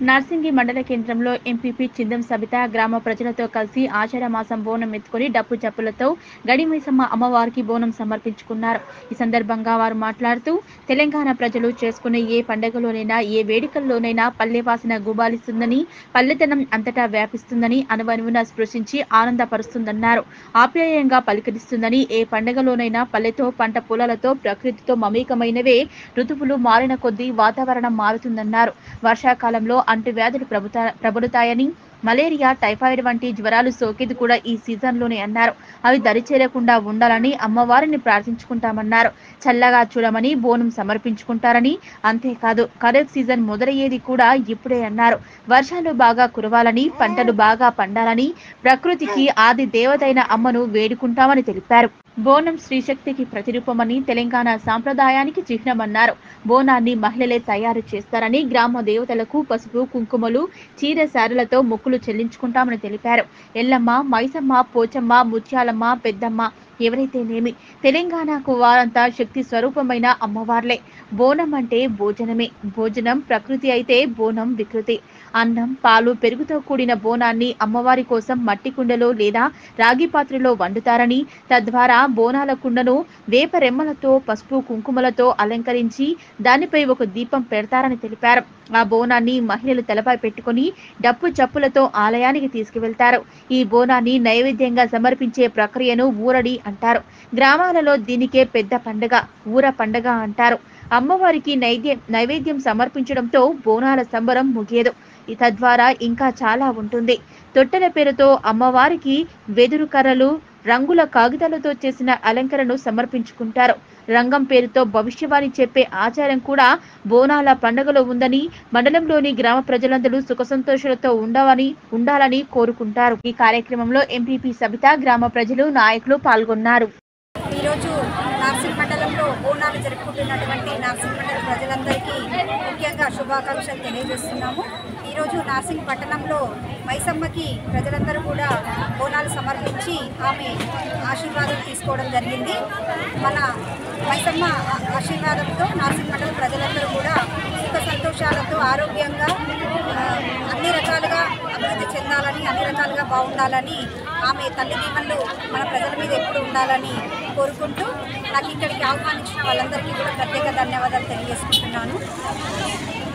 నార్సింగి మండల కేంద్రంలో ఎంపీపీ చిందం సబిత గ్రామ ప్రజలతో కలిసి ఆషాఢ మాసం బోనం ఎత్తుకుని డప్పు చప్పులతో గడిమైసమ్మ అమ్మవారికి బోనం సమర్పించుకున్నారు ఈ సందర్భంగా వారు మాట్లాడుతూ తెలంగాణ ప్రజలు చేసుకునే ఏ పండుగలోనైనా ఏ వేడుకల్లోనైనా పల్లె వాసన గుబాలిస్తుందని పల్లెతనం అంతటా వ్యాపిస్తుందని అనువనువున స్పృశించి ఆనందపరుస్తుందన్నారు ఆప్యాయంగా పలికరిస్తుందని ఏ పండుగలోనైనా పల్లెతో పంట పొలాలతో ప్రకృతితో మమేకమైనవే ఋతువులు మారిన కొద్దీ వాతావరణం మారుతుందన్నారు వర్షాకాలంలో అంటువ్యాధులు ప్రభుతా ప్రబలుతాయని మలేరియా టైఫాయిడ్ వంటి జ్వరాలు సోకేది కూడా ఈ సీజన్లోనే అన్నారు అవి దరిచేరకుండా ఉండాలని అమ్మవారిని ప్రార్థించుకుంటామన్నారు చల్లగా చూడమని బోనం సమర్పించుకుంటారని అంతేకాదు ఖరీఫ్ సీజన్ మొదలయ్యేది కూడా ఇప్పుడే అన్నారు వర్షాలు బాగా కురవాలని పంటలు బాగా పండాలని ప్రకృతికి ఆది దేవతైన అమ్మను వేడుకుంటామని తెలిపారు బోనం శ్రీశక్తికి ప్రతిరూపమని తెలంగాణ సాంప్రదాయానికి చిహ్నమన్నారు బోనాన్ని మహిళలే తయారు చేస్తారని గ్రామ దేవతలకు పసుపు కుంకుమలు చీర సారెలతో మొక్కులు చెల్లించుకుంటామని తెలిపారు ఎల్లమ్మ మైసమ్మ పోచమ్మ ముత్యాలమ్మ పెద్దమ్మ ఎవరైతేనేమి తెలంగాణకు వారంతా శక్తి స్వరూపమైన అమ్మవార్లే బోనం అంటే భోజనమే భోజనం ప్రకృతి అయితే బోనం వికృతి అన్నం పాలు పెరుగుతో కూడిన బోనాన్ని అమ్మవారి కోసం మట్టి కుండలో లేదా రాగి పాత్రలో వండుతారని తద్వారా బోనాల కుండను వేప రెమ్మలతో పసుపు కుంకుమలతో అలంకరించి దానిపై ఒక దీపం పెడతారని తెలిపారు ఆ బోనాన్ని మహిళలు తలపై పెట్టుకుని డప్పు చప్పులతో ఆలయానికి తీసుకువెళ్తారు ఈ బోనాన్ని నైవేద్యంగా సమర్పించే ప్రక్రియను ఊరడి అంటారు గ్రామాలలో దీనికే పెద్ద పండగ ఊర పండగ అంటారు అమ్మవారికి నైద్యం నైవేద్యం సమర్పించడంతో బోనాల సంబరం ముగియదు ఈ తద్వారా ఇంకా చాలా ఉంటుంది తొట్టెల పేరుతో అమ్మవారికి వెదురు కర్రలు రంగుల కాగితాలతో చేసిన అలంకరణను సమర్పించుకుంటారు రంగం పేరుతో భవిష్యవాణి చెప్పే ఆచారం కూడా బోనాల పండుగలో ఉందని మండలంలోని గ్రామ ప్రజలందరూ సుఖ సంతోషాలతో ఉండవని ఉండాలని కోరుకుంటారు ఈ కార్యక్రమంలో ఎంపీపీ సబిత గ్రామ ప్రజలు నాయకులు పాల్గొన్నారు ఈరోజు నార్సింగ్ మండలంలో బోనాలు జరుపుకుంటున్నటువంటి నార్సింగ్ మండల ప్రజలందరికీ ముఖ్యంగా శుభాకాంక్షలు తెలియజేస్తున్నాము ఈరోజు నార్సింగ్ పట్టణంలో మైసమ్మకి ప్రజలందరూ కూడా బోనాలు సమర్పించి ఆమె ఆశీర్వాదం తీసుకోవడం జరిగింది మన మైసమ్మ ఆ- ఆశీర్వాదంతో నార్సింగ్ మండల ప్రజలందరూ కూడా సుఖ సంతోషాలతో ఆరోగ్యంగా ఆ, అన్ని రకాలుగా అభివృద్ధి చెందాలని అన్ని రకాలుగా బాగుండాలని ఆమె తల్లి దీవెనలు మన ప్రజల మీద ఎప్పుడు ఉండాలని కోరుకుంటూ నాకు ఇక్కడికి ఆహ్వానించిన వాళ్ళందరికీ కూడా ప్రత్యేక ధన్యవాదాలు తెలియజేసుకుంటున్నాను